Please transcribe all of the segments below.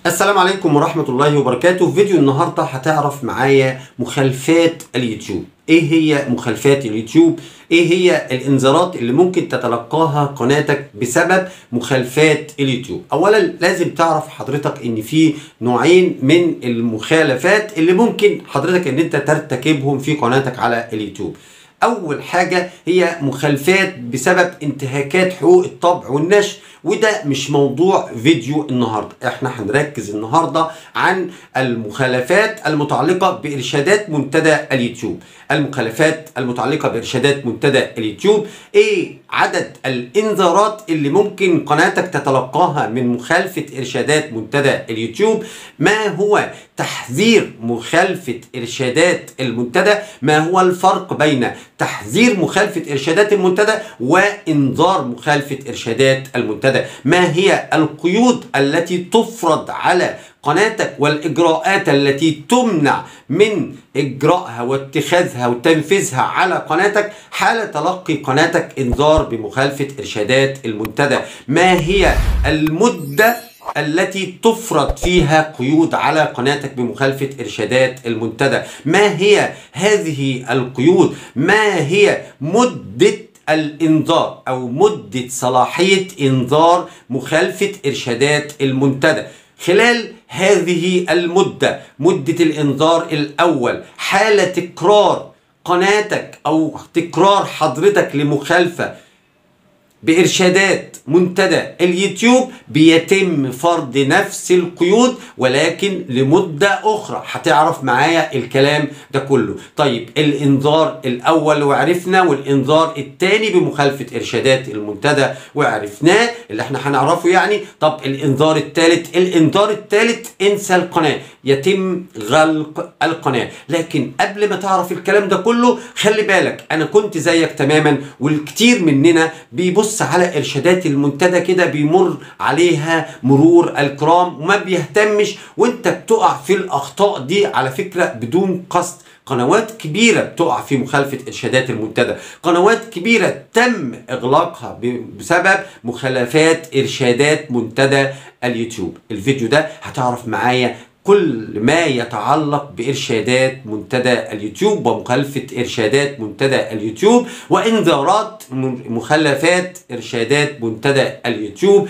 السلام عليكم ورحمة الله وبركاته في فيديو النهاردة هتعرف معايا مخالفات اليوتيوب ايه هي مخالفات اليوتيوب ايه هي الانذارات اللي ممكن تتلقاها قناتك بسبب مخالفات اليوتيوب اولا لازم تعرف حضرتك ان في نوعين من المخالفات اللي ممكن حضرتك ان انت ترتكبهم في قناتك على اليوتيوب اول حاجة هي مخالفات بسبب انتهاكات حقوق الطبع والنشر وده مش موضوع فيديو النهاردة احنا هنركز النهاردة عن المخالفات المتعلقة بإرشادات منتدى اليوتيوب المخالفات المتعلقة بإرشادات منتدى اليوتيوب ايه عدد الانذارات اللي ممكن قناتك تتلقاها من مخالفة إرشادات منتدى اليوتيوب ما هو تحذير مخالفة إرشادات المنتدى ما هو الفرق بين تحذير مخالفة إرشادات المنتدى وإنذار مخالفة إرشادات المنتدى ما هي القيود التي تفرض على قناتك والإجراءات التي تمنع من إجراءها واتخاذها وتنفيذها على قناتك حال تلقي قناتك إنذار بمخالفة إرشادات المنتدى ما هي المدة التي تفرض فيها قيود على قناتك بمخالفة إرشادات المنتدى ما هي هذه القيود ما هي مدة الإنذار أو مدة صلاحية إنذار مخالفة إرشادات المنتدى خلال هذه المدة مدة الإنذار الأول حال تكرار قناتك أو تكرار حضرتك لمخالفة بإرشادات منتدى اليوتيوب بيتم فرض نفس القيود ولكن لمدة أخرى هتعرف معايا الكلام ده كله طيب الإنذار الأول وعرفنا والإنذار الثاني بمخالفة إرشادات المنتدى وعرفناه اللي احنا هنعرفه يعني طب الإنذار الثالث الإنذار الثالث انسى القناة يتم غلق القناة لكن قبل ما تعرف الكلام ده كله خلي بالك أنا كنت زيك تماما والكتير مننا بيبص بيبص على ارشادات المنتدى كده بيمر عليها مرور الكرام وما بيهتمش وانت بتقع في الاخطاء دي على فكره بدون قصد قنوات كبيرة بتقع في مخالفة إرشادات المنتدى قنوات كبيرة تم إغلاقها بسبب مخالفات إرشادات منتدى اليوتيوب الفيديو ده هتعرف معايا كل ما يتعلق بإرشادات منتدى اليوتيوب ومخالفة إرشادات منتدى اليوتيوب وإنذارات مخالفات إرشادات منتدى اليوتيوب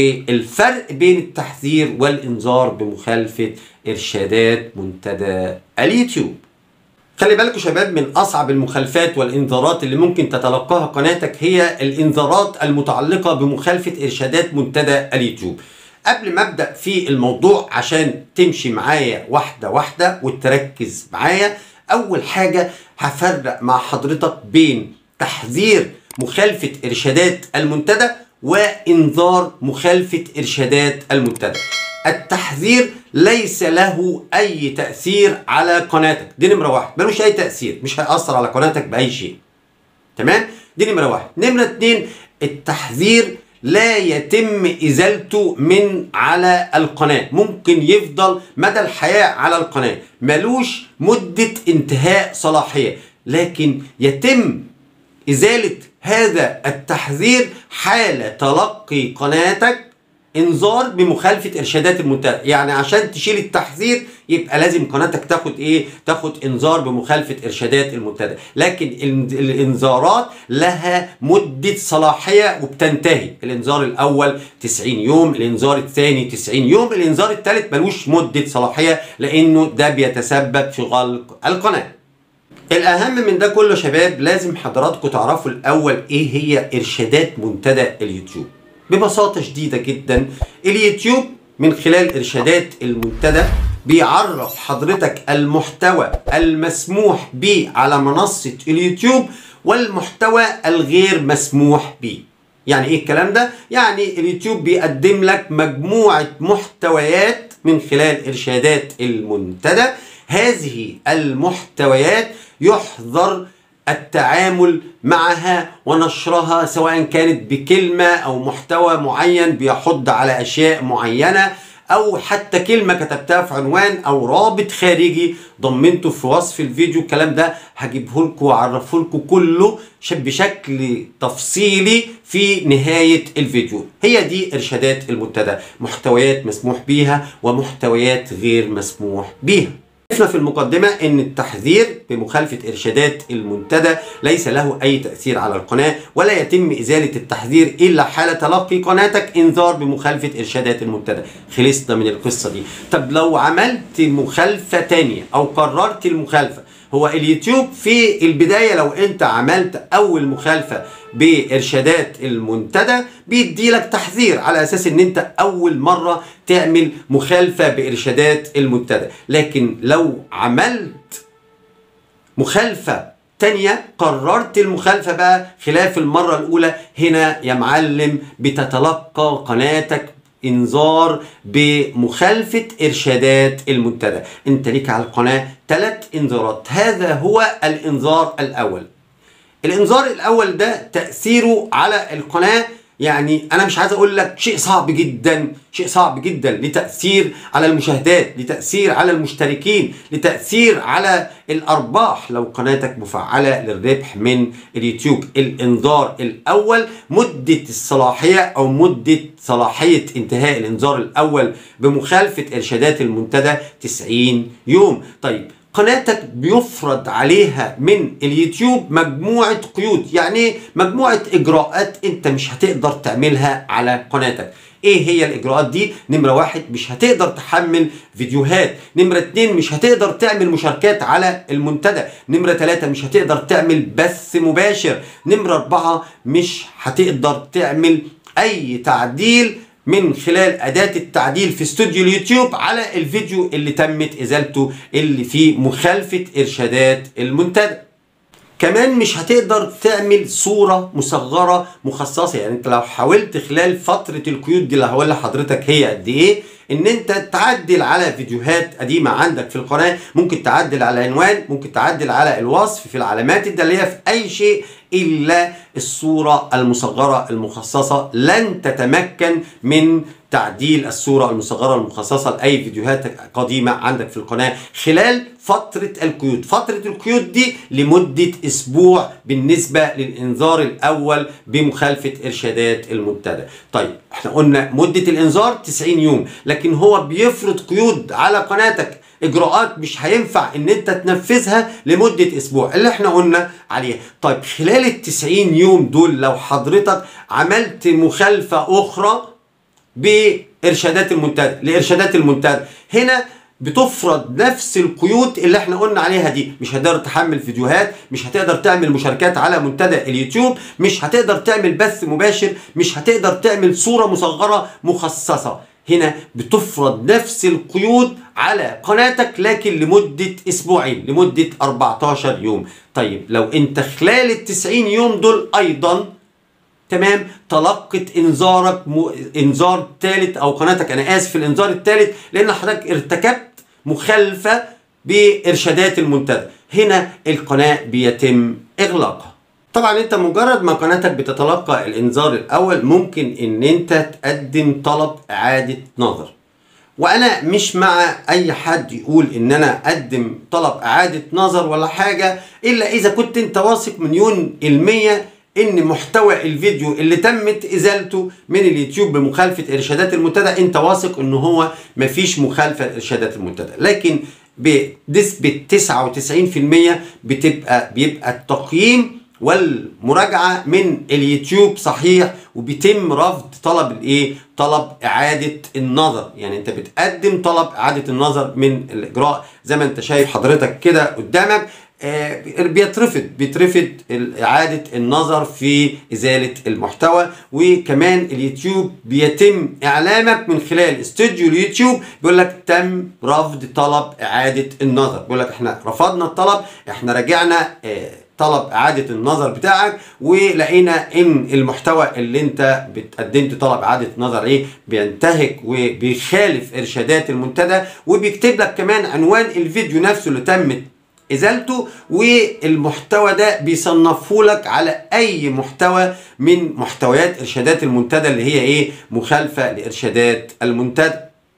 والفرق بين التحذير والإنذار بمخالفة إرشادات منتدى اليوتيوب خلي بالكم شباب من اصعب المخالفات والانذارات اللي ممكن تتلقاها قناتك هي الانذارات المتعلقه بمخالفه ارشادات منتدى اليوتيوب قبل ما ابدا في الموضوع عشان تمشي معايا واحده واحده وتركز معايا اول حاجه هفرق مع حضرتك بين تحذير مخالفه ارشادات المنتدى وانذار مخالفه ارشادات المنتدى التحذير ليس له اي تاثير على قناتك دي نمره واحد ملوش اي تاثير مش هياثر على قناتك باي شيء تمام دي نمره واحد نمره اتنين التحذير لا يتم ازالته من على القناه ممكن يفضل مدى الحياه على القناه ملوش مده انتهاء صلاحيه لكن يتم ازاله هذا التحذير حال تلقي قناتك انذار بمخالفه ارشادات المنتدى يعني عشان تشيل التحذير يبقى لازم قناتك تاخد ايه تاخد انذار بمخالفه ارشادات المنتدى لكن الانذارات لها مده صلاحيه وبتنتهي الانذار الاول 90 يوم الانذار الثاني 90 يوم الانذار الثالث ملوش مده صلاحيه لانه ده بيتسبب في غلق القناه الاهم من ده كله شباب لازم حضراتكم تعرفوا الاول ايه هي ارشادات منتدى اليوتيوب ببساطة شديدة جدا اليوتيوب من خلال إرشادات المنتدى بيعرف حضرتك المحتوى المسموح به على منصة اليوتيوب والمحتوى الغير مسموح به يعني ايه الكلام ده؟ يعني اليوتيوب بيقدم لك مجموعة محتويات من خلال إرشادات المنتدى هذه المحتويات يحظر التعامل معها ونشرها سواء كانت بكلمة أو محتوى معين بيحض على أشياء معينة او حتى كلمه كتبتها في عنوان او رابط خارجي ضمنته في وصف الفيديو الكلام ده هجيبه لكم واعرفه لكم كله بشكل تفصيلي في نهايه الفيديو هي دي ارشادات المنتدى محتويات مسموح بيها ومحتويات غير مسموح بيها عرفنا في المقدمة أن التحذير بمخالفة إرشادات المنتدى ليس له أي تأثير على القناة ولا يتم إزالة التحذير إلا حال تلقي قناتك إنذار بمخالفة إرشادات المنتدى خلصنا من القصة دي طب لو عملت مخالفة تانية أو قررت المخالفة هو اليوتيوب في البداية لو أنت عملت أول مخالفة بارشادات المنتدى بيدي لك تحذير على اساس ان انت اول مره تعمل مخالفه بارشادات المنتدى لكن لو عملت مخالفه تانية قررت المخالفة بقى خلاف المرة الأولى هنا يا معلم بتتلقى قناتك انذار بمخالفة ارشادات المنتدى انت ليك على القناة ثلاث انذارات هذا هو الانذار الاول الانذار الاول ده تاثيره على القناه يعني انا مش عايز اقول لك شيء صعب جدا شيء صعب جدا لتاثير على المشاهدات لتاثير على المشتركين لتاثير على الارباح لو قناتك مفعله للربح من اليوتيوب الانذار الاول مده الصلاحيه او مده صلاحيه انتهاء الانذار الاول بمخالفه ارشادات المنتدى 90 يوم طيب قناتك بيفرض عليها من اليوتيوب مجموعة قيود يعني مجموعة إجراءات أنت مش هتقدر تعملها على قناتك ايه هي الاجراءات دي نمره واحد مش هتقدر تحمل فيديوهات نمره اتنين مش هتقدر تعمل مشاركات على المنتدى نمره تلاتة مش هتقدر تعمل بث مباشر نمره اربعة مش هتقدر تعمل اي تعديل من خلال أداة التعديل في استوديو اليوتيوب على الفيديو اللي تمت إزالته اللي فيه مخالفة إرشادات المنتدى كمان مش هتقدر تعمل صورة مصغرة مخصصة يعني انت لو حاولت خلال فترة القيود دي اللي هقول لحضرتك هي قد ايه ان انت تعدل على فيديوهات قديمة عندك في القناة ممكن تعدل على العنوان ممكن تعدل على الوصف في العلامات الدالية في اي شيء الا الصورة المصغرة المخصصة لن تتمكن من تعديل الصورة المصغرة المخصصة لأي فيديوهات قديمة عندك في القناة خلال فترة القيود فترة القيود دي لمدة أسبوع بالنسبة للإنذار الأول بمخالفة إرشادات المنتدى طيب احنا قلنا مدة الإنذار 90 يوم لكن هو بيفرض قيود على قناتك اجراءات مش هينفع ان انت تنفذها لمده اسبوع اللي احنا قلنا عليها طيب خلال ال 90 يوم دول لو حضرتك عملت مخالفه اخرى بارشادات المنتدى لارشادات المنتدى هنا بتفرض نفس القيود اللي احنا قلنا عليها دي مش هتقدر تحمل فيديوهات مش هتقدر تعمل مشاركات على منتدى اليوتيوب مش هتقدر تعمل بث مباشر مش هتقدر تعمل صورة مصغرة مخصصة هنا بتفرض نفس القيود على قناتك لكن لمدة اسبوعين لمدة 14 يوم طيب لو انت خلال ال 90 يوم دول ايضا تمام تلقت انذارك م... انذار ثالث او قناتك انا اسف الانذار الثالث لان حضرتك ارتكبت مخالفه بارشادات المنتدى هنا القناه بيتم اغلاقها طبعا انت مجرد ما قناتك بتتلقى الانذار الاول ممكن ان انت تقدم طلب اعاده نظر وانا مش مع اي حد يقول ان انا اقدم طلب اعاده نظر ولا حاجه الا اذا كنت انت واثق مليون الميه ان محتوى الفيديو اللي تمت ازالته من اليوتيوب بمخالفه ارشادات المنتدى انت واثق ان هو مفيش مخالفه لارشادات المنتدى لكن بنسبه 99% بتبقى بيبقى التقييم والمراجعه من اليوتيوب صحيح وبيتم رفض طلب الايه طلب اعاده النظر يعني انت بتقدم طلب اعاده النظر من الاجراء زي ما انت شايف حضرتك كده قدامك آه بيترفض بيترفض إعادة النظر في إزالة المحتوى وكمان اليوتيوب بيتم إعلامك من خلال استوديو اليوتيوب بيقول لك تم رفض طلب إعادة النظر بيقول لك إحنا رفضنا الطلب إحنا راجعنا آه طلب اعاده النظر بتاعك ولقينا ان المحتوى اللي انت قدمت طلب اعاده نظر ايه بينتهك وبيخالف ارشادات المنتدى وبيكتب لك كمان عنوان الفيديو نفسه اللي تمت ازالته والمحتوى ده بيصنفه لك على اي محتوى من محتويات ارشادات المنتدى اللي هي ايه مخالفه لارشادات المنتدى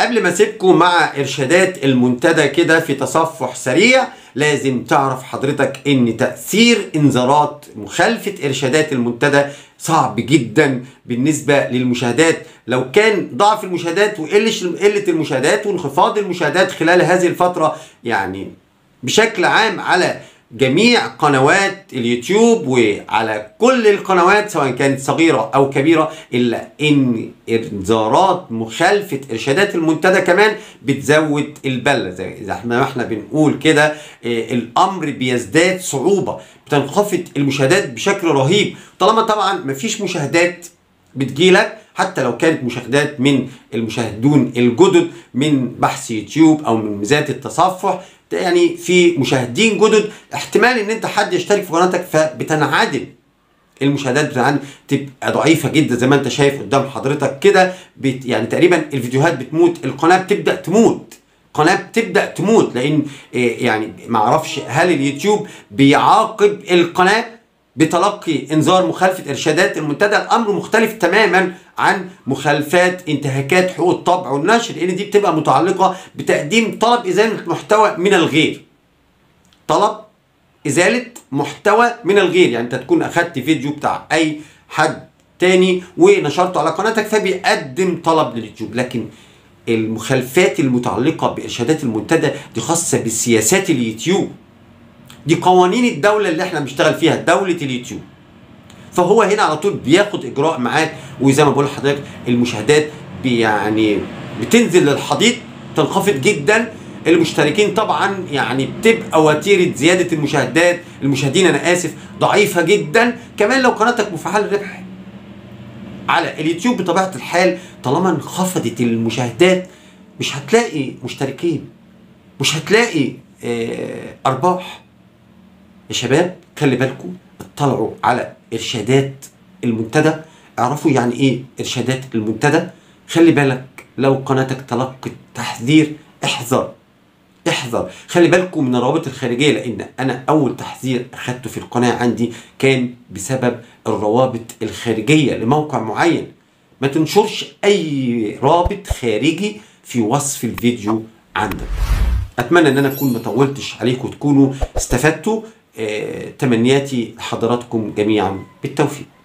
قبل ما اسيبكم مع ارشادات المنتدى كده في تصفح سريع لازم تعرف حضرتك ان تاثير انذارات مخالفه ارشادات المنتدى صعب جدا بالنسبه للمشاهدات لو كان ضعف المشاهدات وقله قله المشاهدات وانخفاض المشاهدات خلال هذه الفتره يعني بشكل عام على جميع قنوات اليوتيوب وعلى كل القنوات سواء كانت صغيرة أو كبيرة إلا إن إنذارات مخالفة إرشادات المنتدى كمان بتزود البلة زي ما احنا بنقول كده إيه الأمر بيزداد صعوبة بتنخفض المشاهدات بشكل رهيب طالما طبعا مفيش مشاهدات بتجيلك حتى لو كانت مشاهدات من المشاهدون الجدد من بحث يوتيوب او من ميزات التصفح يعني في مشاهدين جدد احتمال ان انت حد يشترك في قناتك فبتنعدم المشاهدات بتاعتنا تبقى ضعيفه جدا زي ما انت شايف قدام حضرتك كده يعني تقريبا الفيديوهات بتموت القناه بتبدا تموت قناه بتبدا تموت لان يعني ما اعرفش هل اليوتيوب بيعاقب القناه بتلقي انذار مخالفه ارشادات المنتدى الامر مختلف تماما عن مخالفات انتهاكات حقوق الطبع والنشر لان دي بتبقى متعلقه بتقديم طلب ازاله محتوى من الغير طلب ازاله محتوى من الغير يعني انت تكون اخدت فيديو بتاع اي حد تاني ونشرته على قناتك فبيقدم طلب لليوتيوب لكن المخالفات المتعلقه بارشادات المنتدى دي خاصه بسياسات اليوتيوب دي قوانين الدوله اللي احنا بنشتغل فيها دوله اليوتيوب فهو هنا على طول بياخد اجراء معاك وزي ما بقول لحضرتك المشاهدات يعني بتنزل للحضيض تنخفض جدا المشتركين طبعا يعني بتبقى وتيره زياده المشاهدات المشاهدين انا اسف ضعيفه جدا كمان لو قناتك مفعله الربح على اليوتيوب بطبيعه الحال طالما انخفضت المشاهدات مش هتلاقي مشتركين مش هتلاقي اه ارباح يا شباب خلي بالكم اطلعوا على ارشادات المنتدى اعرفوا يعني ايه ارشادات المنتدى خلي بالك لو قناتك تلقت تحذير احذر احذر خلي بالكم من الروابط الخارجيه لان انا اول تحذير اخدته في القناه عندي كان بسبب الروابط الخارجيه لموقع معين ما تنشرش اي رابط خارجي في وصف الفيديو عندك اتمنى ان انا اكون ما طولتش عليكم وتكونوا استفدتوا آه، تمنياتي لحضراتكم جميعا بالتوفيق